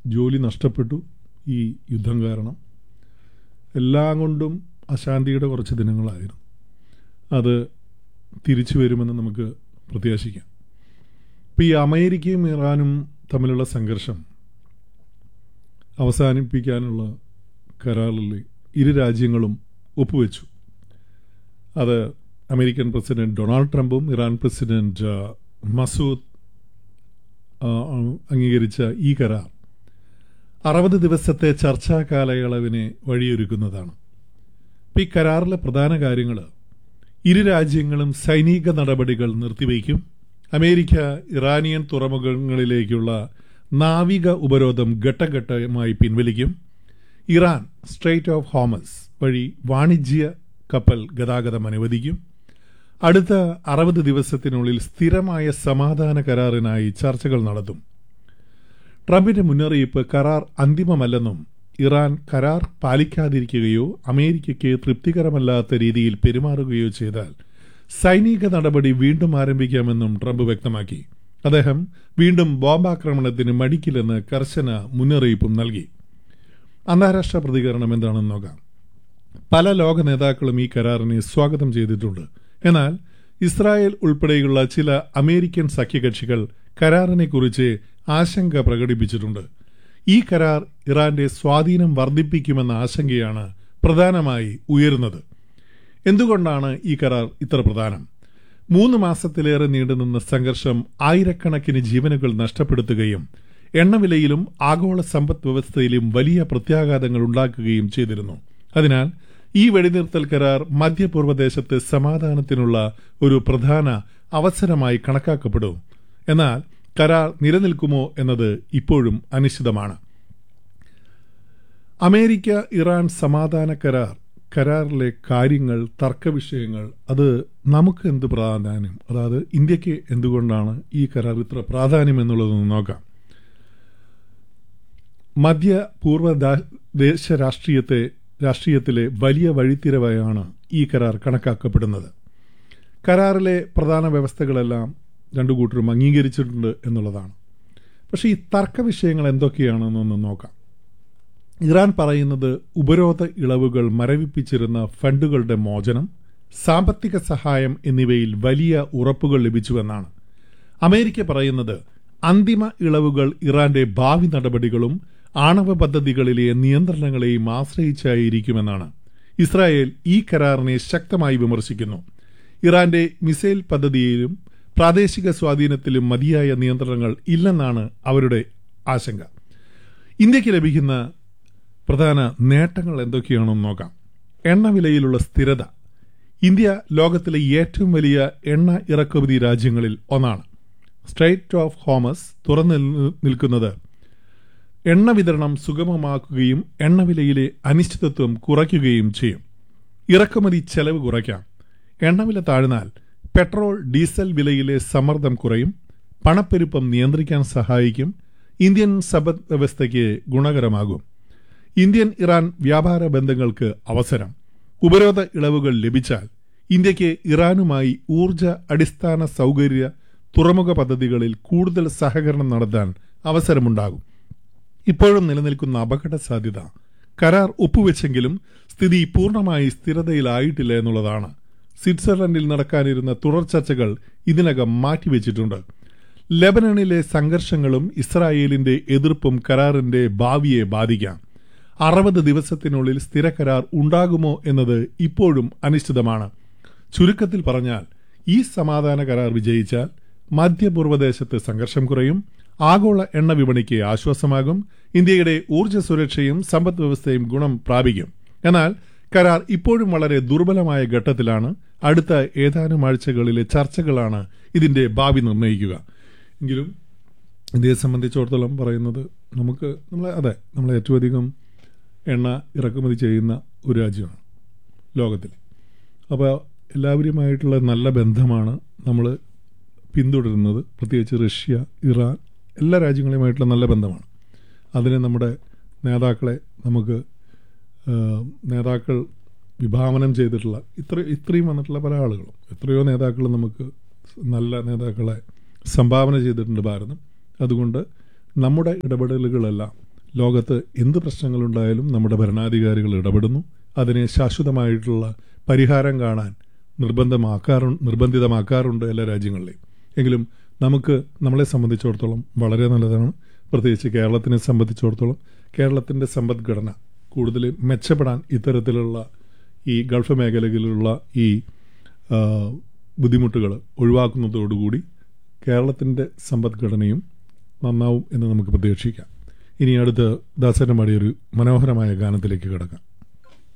ജോലി നഷ്ടപ്പെട്ടു ഈ യുദ്ധം കാരണം എല്ലാം കൊണ്ടും അശാന്തിയുടെ കുറച്ച് ദിനങ്ങളായിരുന്നു അത് തിരിച്ചു വരുമെന്ന് നമുക്ക് പ്രത്യാശിക്കാം ഇപ്പോൾ ഈ അമേരിക്കയും ഇറാനും തമ്മിലുള്ള സംഘർഷം അവസാനിപ്പിക്കാനുള്ള കരാറിൽ ഇരു രാജ്യങ്ങളും ഒപ്പുവെച്ചു അത് അമേരിക്കൻ പ്രസിഡന്റ് ഡൊണാൾഡ് ട്രംപും ഇറാൻ പ്രസിഡന്റ് ആ, മസൂദ് ആ, അംഗീകരിച്ച ഈ കരാർ അറുപത് ദിവസത്തെ ചർച്ചാ കാലയളവിനെ വഴിയൊരുക്കുന്നതാണ് ഇപ്പം ഈ കരാറിലെ പ്രധാന കാര്യങ്ങൾ ഇരു രാജ്യങ്ങളും സൈനിക നടപടികൾ നിർത്തിവയ്ക്കും അമേരിക്ക ഇറാനിയൻ തുറമുഖങ്ങളിലേക്കുള്ള നാവിക ഉപരോധം ഘട്ടഘട്ടമായി പിൻവലിക്കും ഇറാൻ സ്ട്രെയിറ്റ് ഓഫ് ഹോമസ് വഴി വാണിജ്യ കപ്പൽ ഗതാഗതം അനുവദിക്കും അടുത്ത അറുപത് ദിവസത്തിനുള്ളിൽ സ്ഥിരമായ സമാധാന കരാറിനായി ചർച്ചകൾ നടത്തും ട്രംപിന്റെ മുന്നറിയിപ്പ് കരാർ അന്തിമമല്ലെന്നും ഇറാൻ കരാർ പാലിക്കാതിരിക്കുകയോ അമേരിക്കയ്ക്ക് തൃപ്തികരമല്ലാത്ത രീതിയിൽ പെരുമാറുകയോ ചെയ്താൽ സൈനിക നടപടി വീണ്ടും ആരംഭിക്കാമെന്നും ട്രംപ് വ്യക്തമാക്കി അദ്ദേഹം വീണ്ടും ബോംബാക്രമണത്തിന് മടിക്കില്ലെന്ന് കർശന മുന്നറിയിപ്പും നൽകി അന്താരാഷ്ട്ര പ്രതികരണം എന്താണെന്ന് നോക്കാം പല ലോക നേതാക്കളും ഈ കരാറിനെ സ്വാഗതം ചെയ്തിട്ടുണ്ട് എന്നാൽ ഇസ്രായേൽ ഉൾപ്പെടെയുള്ള ചില അമേരിക്കൻ സഖ്യകക്ഷികൾ കരാറിനെക്കുറിച്ച് ആശങ്ക പ്രകടിപ്പിച്ചിട്ടുണ്ട് ഈ കരാർ ഇറാന്റെ സ്വാധീനം വർദ്ധിപ്പിക്കുമെന്ന ആശങ്കയാണ് പ്രധാനമായി ഉയരുന്നത് എന്തുകൊണ്ടാണ് ഈ കരാർ ഇത്ര പ്രധാനം മൂന്ന് മാസത്തിലേറെ നീണ്ടുനിന്ന സംഘർഷം ആയിരക്കണക്കിന് ജീവനുകൾ നഷ്ടപ്പെടുത്തുകയും എണ്ണവിലയിലും ആഗോള സമ്പദ് വ്യവസ്ഥയിലും വലിയ പ്രത്യാഘാതങ്ങൾ ഉണ്ടാക്കുകയും ചെയ്തിരുന്നു അതിനാൽ ഈ വെടിനിർത്തൽ കരാർ മധ്യപൂർവ്വദേശത്ത് സമാധാനത്തിനുള്ള ഒരു പ്രധാന അവസരമായി കണക്കാക്കപ്പെടും എന്നാൽ കരാർ നിലനിൽക്കുമോ എന്നത് ഇപ്പോഴും അനിശ്ചിതമാണ് അമേരിക്ക ഇറാൻ സമാധാന കരാർ കരാറിലെ കാര്യങ്ങൾ തർക്കവിഷയങ്ങൾ അത് നമുക്ക് എന്ത് പ്രാധാന്യം അതായത് ഇന്ത്യക്ക് എന്തുകൊണ്ടാണ് ഈ കരാർ ഇത്ര പ്രാധാന്യം എന്നുള്ളതൊന്ന് നോക്കാം മധ്യ പൂർവ്വ ദാ- ദേശ രാഷ്ട്രീയത്തെ രാഷ്ട്രീയത്തിലെ വലിയ വഴിത്തിരവായാണ് ഈ കരാർ കണക്കാക്കപ്പെടുന്നത് കരാറിലെ പ്രധാന വ്യവസ്ഥകളെല്ലാം രണ്ടു കൂട്ടരും അംഗീകരിച്ചിട്ടുണ്ട് എന്നുള്ളതാണ് പക്ഷേ ഈ തർക്ക വിഷയങ്ങൾ എന്തൊക്കെയാണെന്നൊന്ന് നോക്കാം ഇറാൻ പറയുന്നത് ഉപരോധ ഇളവുകൾ മരവിപ്പിച്ചിരുന്ന ഫണ്ടുകളുടെ മോചനം സാമ്പത്തിക സഹായം എന്നിവയിൽ വലിയ ഉറപ്പുകൾ ലഭിച്ചുവെന്നാണ് അമേരിക്ക പറയുന്നത് അന്തിമ ഇളവുകൾ ഇറാന്റെ ഭാവി നടപടികളും ആണവ പദ്ധതികളിലെ നിയന്ത്രണങ്ങളെയും ആശ്രയിച്ചായിരിക്കുമെന്നാണ് ഇസ്രായേൽ ഈ കരാറിനെ ശക്തമായി വിമർശിക്കുന്നു ഇറാന്റെ മിസൈൽ പദ്ധതിയിലും പ്രാദേശിക സ്വാധീനത്തിലും മതിയായ നിയന്ത്രണങ്ങൾ ഇല്ലെന്നാണ് അവരുടെ ആശങ്ക ഇന്ത്യക്ക് ലഭിക്കുന്ന പ്രധാന നേട്ടങ്ങൾ എന്തൊക്കെയാണെന്ന് നോക്കാം എണ്ണവിലയിലുള്ള സ്ഥിരത ഇന്ത്യ ലോകത്തിലെ ഏറ്റവും വലിയ എണ്ണ ഇറക്കുമതി രാജ്യങ്ങളിൽ ഒന്നാണ് സ്ട്രൈറ്റ് ഓഫ് ഹോമസ് തുറന്നു നിൽ- നിൽക്കുന്നത് എണ്ണ വിതരണം സുഗമമാക്കുകയും എണ്ണവിലയിലെ അനിശ്ചിതത്വം കുറയ്ക്കുകയും ചെയ്യും ഇറക്കുമതി ചെലവ് കുറയ്ക്കാം എണ്ണവില താഴ്ന്നാൽ പെട്രോൾ ഡീസൽ വിലയിലെ സമ്മർദ്ദം കുറയും പണപ്പെരുപ്പം നിയന്ത്രിക്കാൻ സഹായിക്കും ഇന്ത്യൻ സമ്പദ് വ്യവസ്ഥയ്ക്ക് ഗുണകരമാകും ഇന്ത്യൻ ഇറാൻ വ്യാപാര ബന്ധങ്ങൾക്ക് അവസരം ഉപരോധ ഇളവുകൾ ലഭിച്ചാൽ ഇന്ത്യക്ക് ഇറാനുമായി ഊർജ അടിസ്ഥാന സൗകര്യ തുറമുഖ പദ്ധതികളിൽ കൂടുതൽ സഹകരണം നടത്താൻ അവസരമുണ്ടാകും ഇപ്പോഴും നിലനിൽക്കുന്ന അപകട സാധ്യത കരാർ ഒപ്പുവെച്ചെങ്കിലും സ്ഥിതി പൂർണ്ണമായി സ്ഥിരതയിലായിട്ടില്ല എന്നുള്ളതാണ് സ്വിറ്റ്സർലൻഡിൽ നടക്കാനിരുന്ന തുടർ ചർച്ചകൾ ഇതിനകം മാറ്റിവെച്ചിട്ടുണ്ട് ലെബനണിലെ സംഘർഷങ്ങളും ഇസ്രായേലിന്റെ എതിർപ്പും കരാറിന്റെ ഭാവിയെ ബാധിക്കാം അറുപത് ദിവസത്തിനുള്ളിൽ സ്ഥിര കരാർ ഉണ്ടാകുമോ എന്നത് ഇപ്പോഴും അനിശ്ചിതമാണ് ചുരുക്കത്തിൽ പറഞ്ഞാൽ ഈ സമാധാന കരാർ വിജയിച്ചാൽ മധ്യപൂർവ്വദേശത്ത് സംഘർഷം കുറയും ആഗോള എണ്ണ വിപണിക്ക് ആശ്വാസമാകും ഇന്ത്യയുടെ ഊർജ്ജ സുരക്ഷയും സമ്പദ് വ്യവസ്ഥയും ഗുണം പ്രാപിക്കും എന്നാൽ കരാർ ഇപ്പോഴും വളരെ ദുർബലമായ ഘട്ടത്തിലാണ് അടുത്ത ഏതാനും ആഴ്ചകളിലെ ചർച്ചകളാണ് ഇതിന്റെ ഭാവി നിർണ്ണയിക്കുക എങ്കിലും ഇന്ത്യയെ സംബന്ധിച്ചിടത്തോളം പറയുന്നത് നമുക്ക് നമ്മളെ അതെ നമ്മൾ ഏറ്റവും അധികം എണ്ണ ഇറക്കുമതി ചെയ്യുന്ന ഒരു രാജ്യമാണ് ലോകത്തിൽ അപ്പോൾ എല്ലാവരുമായിട്ടുള്ള നല്ല ബന്ധമാണ് നമ്മൾ പിന്തുടരുന്നത് പ്രത്യേകിച്ച് റഷ്യ ഇറാൻ എല്ലാ രാജ്യങ്ങളുമായിട്ടുള്ള നല്ല ബന്ധമാണ് അതിന് നമ്മുടെ നേതാക്കളെ നമുക്ക് ആ, നേതാക്കൾ വിഭാവനം ചെയ്തിട്ടുള്ള ഇത്ര ഇത്രയും വന്നിട്ടുള്ള പല ആളുകളും എത്രയോ നേതാക്കൾ നമുക്ക് നല്ല നേതാക്കളെ സംഭാവന ചെയ്തിട്ടുണ്ട് ഭാരതം അതുകൊണ്ട് നമ്മുടെ ഇടപെടലുകളെല്ലാം ലോകത്ത് എന്ത് പ്രശ്നങ്ങളുണ്ടായാലും നമ്മുടെ ഭരണാധികാരികൾ ഇടപെടുന്നു അതിനെ ശാശ്വതമായിട്ടുള്ള പരിഹാരം കാണാൻ നിർബന്ധമാക്കാറു നിർബന്ധിതമാക്കാറുണ്ട് എല്ലാ രാജ്യങ്ങളിലെയും എങ്കിലും നമുക്ക് നമ്മളെ സംബന്ധിച്ചിടത്തോളം വളരെ നല്ലതാണ് പ്രത്യേകിച്ച് കേരളത്തിനെ സംബന്ധിച്ചിടത്തോളം കേരളത്തിൻ്റെ സമ്പദ്ഘടന കൂടുതൽ മെച്ചപ്പെടാൻ ഇത്തരത്തിലുള്ള ഈ ഗൾഫ് മേഖലകളിലുള്ള ഈ ബുദ്ധിമുട്ടുകൾ ഒഴിവാക്കുന്നതോടുകൂടി കേരളത്തിൻ്റെ സമ്പദ്ഘടനയും നന്നാവും എന്ന് നമുക്ക് പ്രതീക്ഷിക്കാം ഇനി അടുത്ത് ദാസന്റെ പാടിയ ഒരു മനോഹരമായ ഗാനത്തിലേക്ക് കിടക്കാം